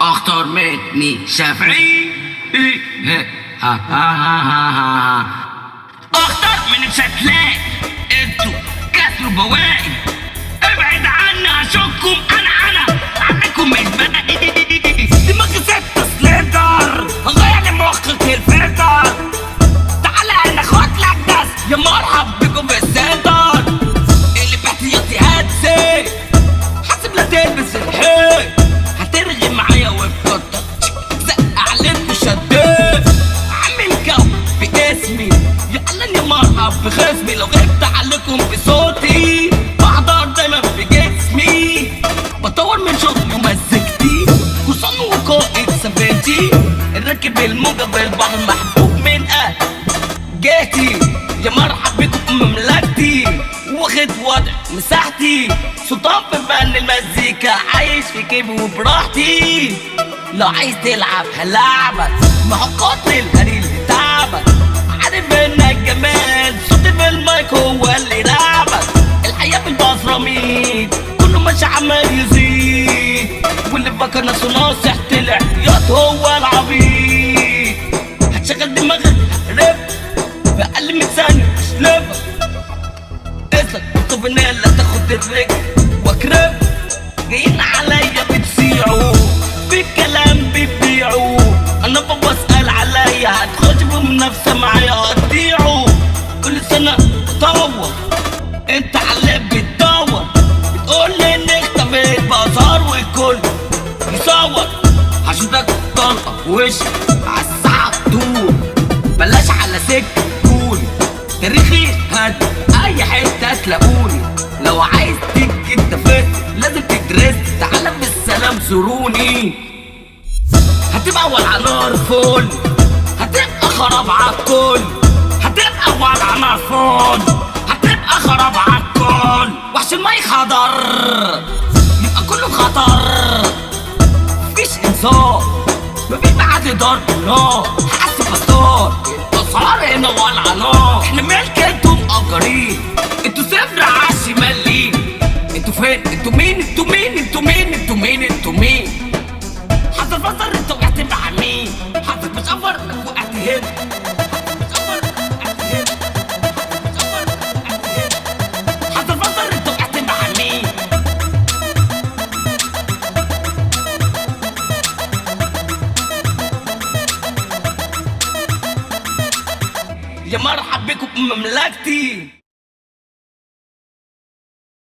اختار مني شافعي إيه، ها ها ها ها ها ها. اختار من مش هتلاقي انتوا كسروا بواقي ابعد عني اشوفكم انا انا عنكم مش باقي دماغي ست سلندر غير مخك الفلتر تعالى ناخد لك ناس يا مرحب بكم في السنتر اللي باحتياطي هاتسي حاسب لا تلبس الحيط هترغي معايا وبتقطع زق عليك وشديت عامل جو باسمي يعلن يا مرحب بخصمي لو غبت عليكم بصوتي بحضر دايما بجسمي بطور من شغلي ومزجتي حصان وقائد سفينتي الراكب الموجة بالبحر محبوب من أهل جهتي يا مرحب بكم مملكتي واخد وضع مساحتي سلطان في فن المزيكا عايش في كيفي وبراحتي لو عايز تلعب هلعبك ما هو قطر الهري اللي تعبك عارف انك جمال صوتي في المايك هو اللي لعبك الحياة بالبصراميد كله ماشي عمال يزيد واللي فكر نفسه ناصح طلع ياض هو العبيد هتشغل دماغك رب في اقل من ثانيه اشلبك اسلك بالطبنية لا تاخد الرجل واكرب جايين عليا بتسيعوا في كلام بتبيعوا انا بابا اسال عليا هتخش بمنافسه معايا هتضيعوا كل سنه بطور انت على بتدور بتقول لي اني اختفيت بازار والكل يصور هشوفك طلقه في وشك عالساعه طول بلاش على سكه كوني تاريخي هات اي حته تلاقوني لو عايز تيجي انت فت لازم تدرس تعالى بالسلام زوروني هتبقى ولع نار فل هتبقى خراب عالكل هتبقى ولع نار فل هتبقى خراب عالكل وحش الماي خضر يبقى كله خطر مفيش انصاف مفيش بعد ضرب نار حاسس بستار الاسعار هنا ولع نار احنا ملك انتوا مأجرين انتوا صفر عالشمال ليه انتوا فين انتوا مين انتوا مين انتوا مين انتوا مين انتوا مين حسب فصل انت وقعت مع مين حسب مش افر انك وقعت هنا حسب فصل انت وقعت مع مين يا مرحب بكم بمملكتي